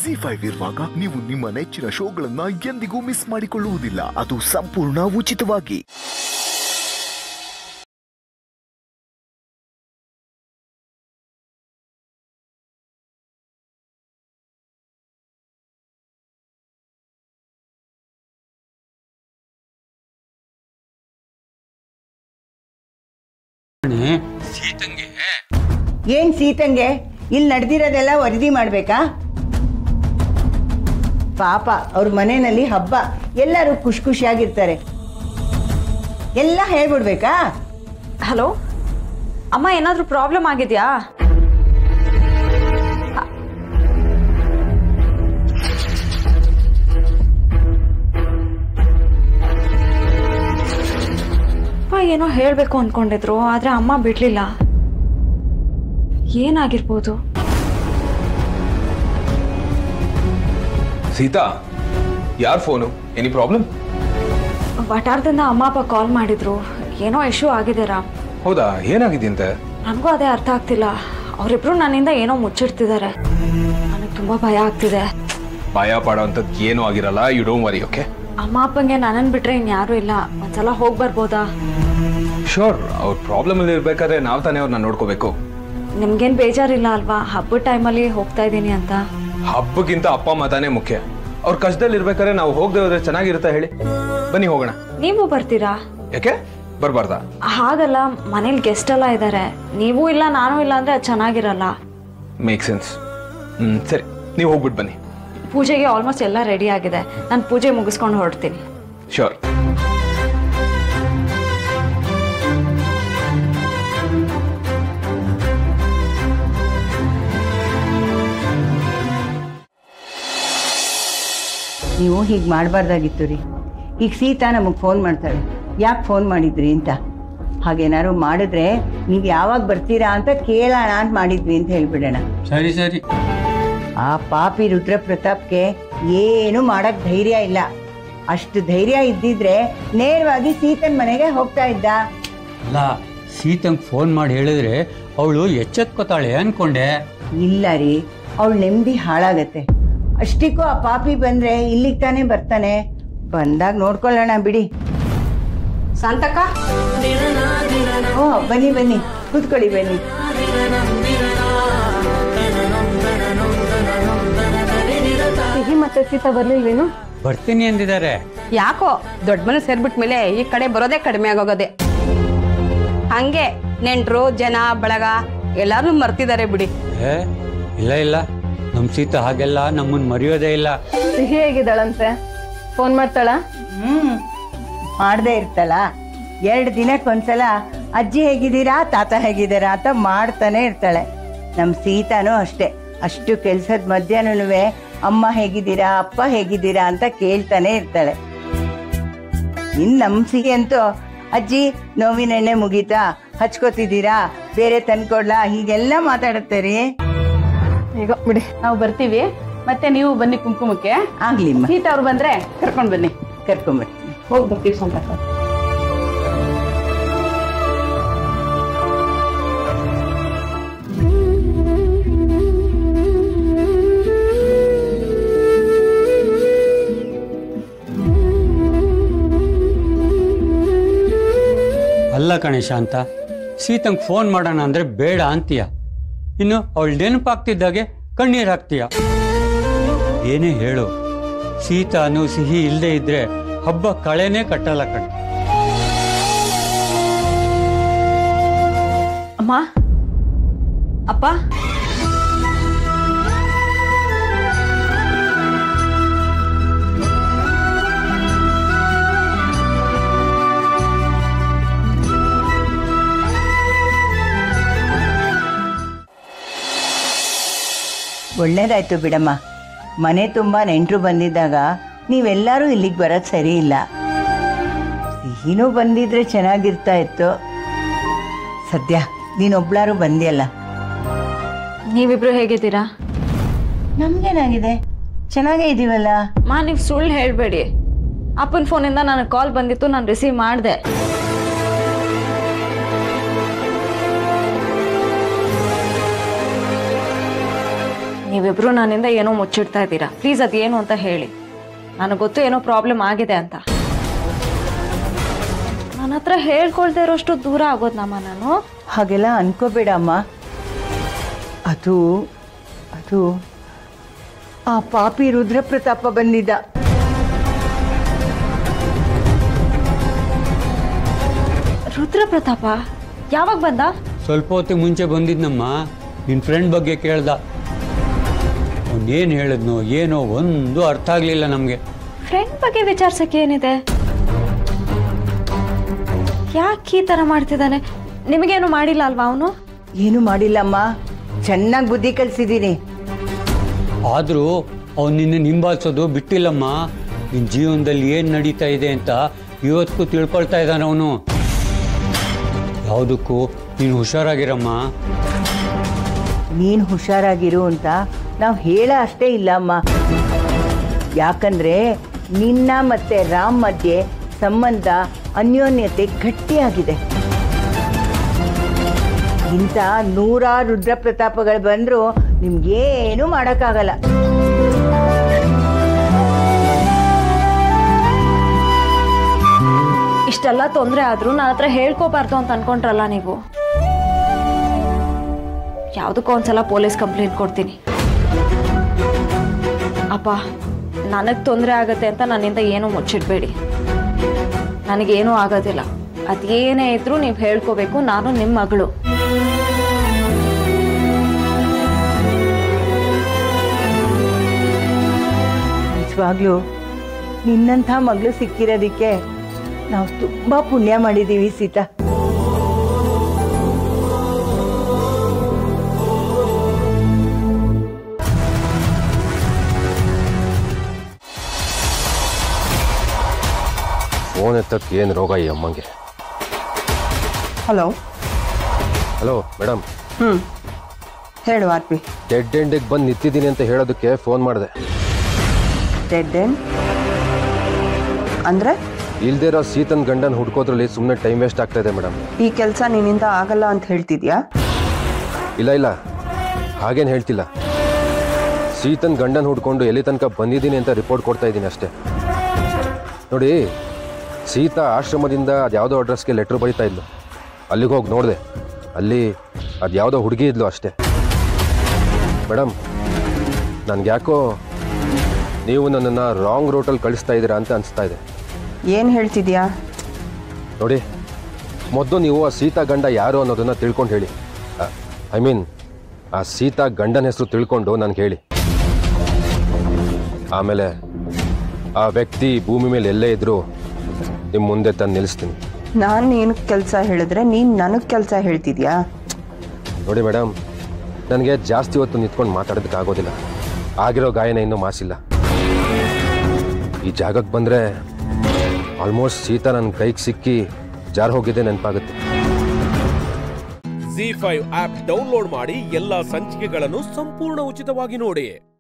G five ಇರುವಾಗ ನೀವು ನಿಮ್ಮ ನೆಚ್ಚಿನ ಶೋಗಳನ್ನ ಎಂದಿಗೂ ಮಿಸ್ ಮಾಡಿಕೊಳ್ಳುವುದಿಲ್ಲ ಅದು ಸಂಪೂರ್ಣ ಉಚಿತವಾಗಿ ಸೀತಂಗೆ ಏನ್ ಸೀತಂಗೆ ಇಲ್ಲಿ ನಡೆದಿರೋದೆಲ್ಲ ವರದಿ ಮಾಡ್ಬೇಕಾ ಪಾಪ ಅವ್ರ ಮನೆಯಲ್ಲಿ ಹಬ್ಬ ಎಲ್ಲರೂ ಖುಷಿ ಖುಷಿಯಾಗಿರ್ತಾರೆ ಎಲ್ಲ ಹೇಳ್ಬಿಡ್ಬೇಕಾ ಹಲೋ ಅಮ್ಮ ಏನಾದರೂ ಪ್ರಾಬ್ಲಮ್ ಆಗಿದೆಯಾ ಅಪ್ಪ ಏನೋ ಹೇಳಬೇಕು ಅಂದ್ಕೊಂಡಿದ್ರು ಆದರೆ ಅಮ್ಮ ಬಿಡಲಿಲ್ಲ ಏನಾಗಿರ್ಬೋದು ಸೀತಾ ಯಾರ್ ಫೋನು ಎನಿ ಪ್ರಾಬ್ಲಮ್ ವಟಾರದಿಂದ ಅಮ್ಮ ಅಪ್ಪ ಕಾಲ್ ಮಾಡಿದ್ರು ಏನೋ ಇಶ್ಯೂ ಆಗಿದೆ ರಾಮ್ ಹೌದಾ ಏನಾಗಿದೆಯಂತೆ ನನಗೂ ಅದೇ ಅರ್ಥ ಆಗ್ತಿಲ್ಲ ಅವರಿಬ್ರು ನನ್ನಿಂದ ಏನೋ ಮುಚ್ಚಿಡ್ತಿದ್ದಾರೆ ನನಗೆ ತುಂಬ ಭಯ ಆಗ್ತಿದೆ ಭಯ ಪಾಡೋ ಅಂಥದ್ದು ಏನೂ ಆಗಿರಲ್ಲ ಯು ಡೋಂಟ್ ವರಿ ಓಕೆ ಅಮ್ಮ ಅಪ್ಪಂಗೆ ನನ್ನನ್ನು ಬಿಟ್ರೆ ಇನ್ಯಾರೂ ಇಲ್ಲ ಒಂದ್ಸಲ ಹೋಗಿ ಬರ್ಬೋದಾ ಶೋರ್ ಅವ್ರ ಪ್ರಾಬ್ಲಮ್ ಅಲ್ಲಿ ಇರ್ಬೇಕಾದ್ರೆ ನಾವು ತಾನೇ ಅವ್ರನ್ನ ನೋಡ್ಕೋಬೇಕು ನಿಮ್ಗೇನು ಬೇಜಾರಿಲ್ಲ ಅಲ್ವಾ ಹಬ್ಬದ ಟೈಮಲ್ಲಿ ಹೋಗ್ತಾ ಇದ್ದೀನಿ ಅಂತ ಹಬ್ಬಕ್ಕಿಂತ ಅಪ್ಪ ಅಮ್ಮ ತಾನೇ ಮುಖ್ಯ ಅವ್ರ ಕಷ್ಟದಲ್ಲಿ ಇರ್ಬೇಕಾದ್ರೆ ನಾವು ಹೋಗದೆ ಹೋದ್ರೆ ಚೆನ್ನಾಗಿರುತ್ತಾ ಹೇಳಿ ಬನ್ನಿ ಹೋಗೋಣ ನೀವು ಬರ್ತೀರಾ ಯಾಕೆ ಬರ್ಬಾರ್ದಾ ಹಾಗಲ್ಲ ಮನೇಲಿ ಗೆಸ್ಟ್ ಎಲ್ಲ ಇದ್ದಾರೆ ನೀವು ಇಲ್ಲ ನಾನು ಇಲ್ಲ ಅಂದ್ರೆ ಅದು ಚೆನ್ನಾಗಿರಲ್ಲ ಮೇಕ್ ಸೆನ್ಸ್ ಹ್ಮ್ ಸರಿ ನೀವು ಹೋಗ್ಬಿಟ್ಟು ಬನ್ನಿ ಪೂಜೆಗೆ ಆಲ್ಮೋಸ್ಟ್ ಎಲ್ಲ ರೆಡಿ ಆಗಿದೆ ನಾನು ಪೂಜೆ ಮುಗಿಸ್ಕೊಂಡು ಹೊರಡ್ತೀನಿ ಶೋರ್ ನೀವು ಹೀಗೆ ಮಾಡಬಾರ್ದಾಗಿತ್ತು ರೀ ಈಗ ಸೀತಾ ನಮಗೆ ಫೋನ್ ಮಾಡ್ತಾಳೆ ಯಾಕೆ ಫೋನ್ ಮಾಡಿದ್ರಿ ಅಂತ ಹಾಗೇನಾದ್ರು ಮಾಡಿದ್ರೆ ನೀವು ಯಾವಾಗ ಬರ್ತೀರಾ ಅಂತ ಕೇಳೋಣ ಅಂತ ಮಾಡಿದ್ವಿ ಅಂತ ಹೇಳ್ಬಿಡೋಣ ಸರಿ ಸರಿ ಆ ಪಾಪಿ ರುದ್ರ ಪ್ರತಾಪ್ಗೆ ಏನು ಮಾಡಕ್ ಧೈರ್ಯ ಇಲ್ಲ ಅಷ್ಟು ಧೈರ್ಯ ಇದ್ದಿದ್ರೆ ನೇರವಾಗಿ ಸೀತನ್ ಮನೆಗೆ ಹೋಗ್ತಾ ಇದ್ದ ಅಲ್ಲ ಸೀತಂಗೆ ಫೋನ್ ಮಾಡಿ ಹೇಳಿದ್ರೆ ಅವಳು ಎಚ್ಚೆತ್ಕೋತಾಳೆ ಅನ್ಕೊಂಡೆ ಇಲ್ಲ ರೀ ಅವಳು ನೆಮ್ಮದಿ ಹಾಳಾಗತ್ತೆ ಅಷ್ಟಕ್ಕೂ ಆ ಪಾಪಿ ಬಂದ್ರೆ ಇಲ್ಲಿಗೆ ತಾನೇ ಬರ್ತಾನೆ ಬಂದಾಗ ನೋಡ್ಕೊಳ್ಳೋಣ ಬಿಡಿ ಶಾಂತಕ್ಕ ಓ ಬನ್ನಿ ಬನ್ನಿ ಕೂತ್ಕೊಳ್ಳಿ ಬನ್ನಿ ಸಿಹಿ ಮತ್ತೆ ಸೀತ ಬರ್ಲಿಲ್ವೇನು ಬರ್ತೀನಿ ಅಂದಿದ್ದಾರೆ ಯಾಕೋ ದೊಡ್ಡ ಮನೆ ಸೇರ್ಬಿಟ್ಮೇಲೆ ಈ ಕಡೆ ಬರೋದೇ ಕಡಿಮೆ ಆಗೋಗದೆ ಹಂಗೆ ನೆಂಟ್ರು ಜನ ಬಳಗ ಎಲ್ಲಾರು ಮರ್ತಿದ್ದಾರೆ ಬಿಡಿ ಏ ಇಲ್ಲ ಇಲ್ಲ ನಮ್ಮ ಸೀತ ಹಾಗೆಲ್ಲ ನಮ್ಮನ್ನ ಮರೆಯೋದೇ ಇಲ್ಲ ಸಿಹಿ ಹೇಗಿದ್ದಾಳಂತೆ ಫೋನ್ ಮಾಡ್ತಾಳ ಹ್ಮ್ ಮಾಡದೇ ಇರ್ತಲ್ಲ ಎರಡು ದಿನಕ್ಕೊಂದ್ಸಲ ಅಜ್ಜಿ ಹೇಗಿದ್ದೀರಾ ತಾತ ಹೇಗಿದ್ದೀರಾ ಅಂತ ಮಾಡ್ತಾನೆ ಇರ್ತಾಳೆ ನಮ್ಮ ಸೀತಾನೂ ಅಷ್ಟೇ ಅಷ್ಟು ಕೆಲ್ಸದ ಮಧ್ಯಾಹ್ನೂ ಅಮ್ಮ ಹೇಗಿದ್ದೀರಾ ಅಪ್ಪ ಹೇಗಿದ್ದೀರಾ ಅಂತ ಕೇಳ್ತಾನೆ ಇರ್ತಾಳೆ ಇನ್ ನಮ್ಮ ಸಿಹಿ ಅಂತೂ ಅಜ್ಜಿ ನೋವಿನ ಎಣ್ಣೆ ಮುಗೀತಾ ಹಚ್ಕೋತಿದ್ದೀರಾ ಬೇರೆ ತಂದ್ಕೊಡ್ಲಾ ಹೀಗೆಲ್ಲ ಮಾತಾಡುತ್ತೆ ರೀ ಈಗ ಬಿಡಿ ನಾವು ಬರ್ತೀವಿ ಮತ್ತೆ ನೀವು ಬನ್ನಿ ಕುಂಕುಮಕ್ಕೆ ಆಗ್ಲಿಮ್ಮ ಸೀತಾ ಅವ್ರು ಬಂದ್ರೆ ಕರ್ಕೊಂಡ್ ಬನ್ನಿ ಕರ್ಕೊಂಬರ್ತೀನಿ ಹೋಗಿ ಬರ್ತೀವಿ ಶಾಂತಕ್ಕ ಅಲ್ಲ ಕಣೆ ಶಾಂತ ಸೀತಂಗೆ ಫೋನ್ ಮಾಡೋಣ ಅಂದ್ರೆ ಬೇಡ ಅಂತೀಯ ಇನ್ನು ಅವಳು ನೆನಪಾಗ್ತಿದ್ದಾಗೆ ಕಣ್ಣೀರು ಹಾಕ್ತೀಯ ಏನೇ ಹೇಳು ಸೀತಾನು ಸಿಹಿ ಇಲ್ಲದೆ ಇದ್ರೆ ಹಬ್ಬ ಕಳೆನೇ ಕಟ್ಟಲ್ಲ ಕಣೆ ಅಮ್ಮ ಅಪ್ಪ ಒಳ್ಳೇದಾಯ್ತು ಬಿಡಮ್ಮ ಮನೆ ತುಂಬ ನೆಂಟರು ಬಂದಿದ್ದಾಗ ನೀವೆಲ್ಲರೂ ಇಲ್ಲಿಗೆ ಬರೋದು ಸರಿ ಇಲ್ಲ ಸಿಹಿನೂ ಬಂದಿದ್ರೆ ಚೆನ್ನಾಗಿರ್ತಾ ಇತ್ತು ಸದ್ಯ ನೀನೊಬ್ಳಾರು ಬಂದಿಯಲ್ಲ ನೀವಿಬ್ರು ಹೇಗಿದ್ದೀರಾ ನಮ್ಗೇನಾಗಿದೆ ಚೆನ್ನಾಗೇ ಇದೀವಲ್ಲ ಮಾ ನೀವು ಸುಳ್ಳು ಹೇಳಬೇಡಿ ಅಪ್ಪನ ಫೋನಿಂದ ನನಗೆ ಕಾಲ್ ಬಂದಿತ್ತು ನಾನು ರಿಸೀವ್ ಮಾಡಿದೆ ನೀವಿಬ್ರು ನನ್ನಿಂದ ಏನೋ ಮುಚ್ಚಿಡ್ತಾ ಇದ್ದೀರಾ ಪ್ಲೀಸ್ ಅದೇನು ಅಂತ ಹೇಳಿ ನನಗೆ ಗೊತ್ತು ಏನೋ ಪ್ರಾಬ್ಲಮ್ ಆಗಿದೆ ಅಂತ ನನ್ನ ಹತ್ರ ಹೇಳ್ಕೊಳ್ದೇ ಇರೋಷ್ಟು ದೂರ ಆಗೋದ್ನಮ್ಮ ನಾನು ಹಾಗೆಲ್ಲ ಅನ್ಕೋಬೇಡ ಅಮ್ಮ ಅದು ಅದು ಆ ಪಾಪಿ ರುದ್ರಪ್ರತಾಪ ಬಂದಿದ್ದ ರುದ್ರ ಪ್ರತಾಪ ಯಾವಾಗ ಬಂದ ಸ್ವಲ್ಪ ಹೊತ್ತಿಗೆ ಮುಂಚೆ ಬಂದಿದ್ನಮ್ಮ ನಿನ್ನ ಫ್ರೆಂಡ್ ಬಗ್ಗೆ ಕೇಳ್ದ ಅವನೇನು ಹೇಳಿದ್ನೋ ಏನೋ ಒಂದು ಅರ್ಥ ಆಗಲಿಲ್ಲ ನಮಗೆ ಫ್ರೆಂಡ್ ಬಗ್ಗೆ ವಿಚಾರಿಸಕ್ಕೆ ಏನಿದೆ ಯಾಕೆ ಈ ಥರ ಮಾಡ್ತಿದ್ದಾನೆ ನಿಮಗೇನು ಮಾಡಿಲ್ಲ ಅಲ್ವಾ ಅವನು ಏನು ಮಾಡಿಲ್ಲಮ್ಮ ಚೆನ್ನಾಗಿ ಬುದ್ಧಿ ಕಲಿಸಿದ್ದೀನಿ ಆದರೂ ಅವ್ನು ನಿನ್ನ ನಿಂಬಾಲಿಸೋದು ಬಿಟ್ಟಿಲ್ಲಮ್ಮ ನಿನ್ನ ಜೀವನದಲ್ಲಿ ಏನು ನಡೀತಾ ಇದೆ ಅಂತ ಇವತ್ತಿಗೂ ತಿಳ್ಕೊಳ್ತಾ ಇದ್ದಾನೆ ಅವನು ಯಾವುದಕ್ಕೂ ನೀನು ಹುಷಾರಾಗಿರಮ್ಮ ನೀನು ಹುಷಾರಾಗಿರು ಅಂತ ನಾವು ಹೇಳ ಅಷ್ಟೇ ಇಲ್ಲ ಅಮ್ಮ ಯಾಕಂದ್ರೆ ನಿನ್ನ ಮತ್ತೆ ರಾಮ್ ಮಧ್ಯೆ ಸಂಬಂಧ ಅನ್ಯೋನ್ಯತೆ ಗಟ್ಟಿಯಾಗಿದೆ ಇಂಥ ನೂರಾರು ರುದ್ರ ಪ್ರತಾಪಗಳು ಬಂದರೂ ನಿಮ್ಗೇನು ಮಾಡೋಕ್ಕಾಗಲ್ಲ ಇಷ್ಟೆಲ್ಲ ತೊಂದರೆ ಆದ್ರೂ ನನ್ನ ಹತ್ರ ಹೇಳ್ಕೋಬಾರ್ದು ಅಂತ ಅನ್ಕೊಂಡ್ರಲ್ಲ ನೀವು ಯಾವುದಕ್ಕೋ ಒಂದ್ಸಲ ಪೊಲೀಸ್ ಕಂಪ್ಲೇಂಟ್ ಕೊಡ್ತೀನಿ ಅಪ್ಪ ನನಗೆ ತೊಂದರೆ ಆಗತ್ತೆ ಅಂತ ನನ್ನಿಂದ ಏನೂ ಮುಚ್ಚಿಡ್ಬೇಡಿ ನನಗೇನೂ ಆಗೋದಿಲ್ಲ ಅದೇನೇ ಇದ್ರೂ ನೀವು ಹೇಳ್ಕೋಬೇಕು ನಾನು ನಿಮ್ಮ ಮಗಳು ನಿಜವಾಗ್ಲೂ ನಿನ್ನಂಥ ಮಗಳು ಸಿಕ್ಕಿರೋದಕ್ಕೆ ನಾವು ತುಂಬ ಪುಣ್ಯ ಮಾಡಿದ್ದೀವಿ ಸೀತಾ ಫೋನ್ ಎತ್ತಕ್ಕೆ ಏನು ರೋಗ ಈ ಅಮ್ಮಂಗೆ ಹಲೋ ಹಲೋ ಮೇಡಮ್ ಹ್ಞೂ ಹೇಳು ಆರ್ಪಿ ಡೆಡ್ ಎಂಡಿಗೆ ಬಂದು ನಿಂತಿದ್ದೀನಿ ಅಂತ ಹೇಳೋದಕ್ಕೆ ಫೋನ್ ಮಾಡಿದೆ ಡೆಡ್ ಎಂಡ್ ಅಂದರೆ ಇಲ್ದೇ ಇರೋ ಸೀತನ್ ಗಂಡನ ಹುಡ್ಕೋದ್ರಲ್ಲಿ ಸುಮ್ಮನೆ ಟೈಮ್ ವೇಸ್ಟ್ ಆಗ್ತಾ ಇದೆ ಮೇಡಮ್ ಈ ಕೆಲಸ ನಿನ್ನಿಂದ ಆಗಲ್ಲ ಅಂತ ಹೇಳ್ತಿದ್ಯಾ ಇಲ್ಲ ಇಲ್ಲ ಹಾಗೇನು ಹೇಳ್ತಿಲ್ಲ ಸೀತನ್ ಗಂಡನ ಹುಡ್ಕೊಂಡು ಎಲ್ಲಿ ತನಕ ಬಂದಿದ್ದೀನಿ ಅಂತ ರಿಪೋರ್ಟ್ ಕೊಡ್ತಾ ಇದ್ದೀನಿ ಅಷ್ಟೇ ನೋಡಿ ಸೀತಾ ಆಶ್ರಮದಿಂದ ಅದು ಯಾವುದೋ ಅಡ್ರೆಸ್ಗೆ ಲೆಟ್ರ್ ಬರೀತಾ ಇದ್ಲು ಅಲ್ಲಿಗೆ ಹೋಗಿ ನೋಡಿದೆ ಅಲ್ಲಿ ಅದು ಯಾವುದೋ ಹುಡುಗಿ ಇದ್ಲು ಅಷ್ಟೇ ಮೇಡಮ್ ನನಗೆ ಯಾಕೋ ನೀವು ನನ್ನನ್ನು ರಾಂಗ್ ರೂಟಲ್ಲಿ ಕಳಿಸ್ತಾ ಇದ್ದೀರಾ ಅಂತ ಅನಿಸ್ತಾ ಇದೆ ಏನು ಹೇಳ್ತಿದ್ಯಾ ನೋಡಿ ಮೊದಲು ನೀವು ಆ ಸೀತಾ ಗಂಡ ಯಾರು ಅನ್ನೋದನ್ನು ತಿಳ್ಕೊಂಡು ಹೇಳಿ ಐ ಮೀನ್ ಆ ಸೀತಾ ಗಂಡನ ಹೆಸರು ತಿಳ್ಕೊಂಡು ನನಗೆ ಹೇಳಿ ಆಮೇಲೆ ಆ ವ್ಯಕ್ತಿ ಭೂಮಿ ಮೇಲೆ ಎಲ್ಲೇ ಇದ್ದರೂ ನಿಮ್ಮ ಮುಂದೆ ತಂದು ನಿಲ್ಲಿಸ್ತೀನಿ ನಾನು ನೀನು ಕೆಲಸ ಹೇಳಿದ್ರೆ ನೀನು ನನಗೆ ಕೆಲಸ ಹೇಳ್ತಿದ್ಯಾ ನೋಡಿ ಮೇಡಮ್ ನನಗೆ ಜಾಸ್ತಿ ಹೊತ್ತು ನಿಂತ್ಕೊಂಡು ಮಾತಾಡೋದಕ್ಕಾಗೋದಿಲ್ಲ ಆಗಿರೋ ಗಾಯನ ಇನ್ನೂ ಮಾಸಿಲ್ಲ ಈ ಜಾಗಕ್ಕೆ ಬಂದರೆ ಆಲ್ಮೋಸ್ಟ್ ಸೀತಾ ನನ್ನ ಕೈಗೆ ಸಿಕ್ಕಿ ಜಾರ್ ಹೋಗಿದ್ದೆ ನೆನಪಾಗುತ್ತೆ ಜಿ ಫೈವ್ ಆಪ್ ಡೌನ್ಲೋಡ್ ಮಾಡಿ ಎಲ್ಲಾ ಸಂಚಿಕೆಗಳನ್ನು ಸಂಪೂರ್ಣ ಉಚಿತವಾಗಿ ನೋಡಿ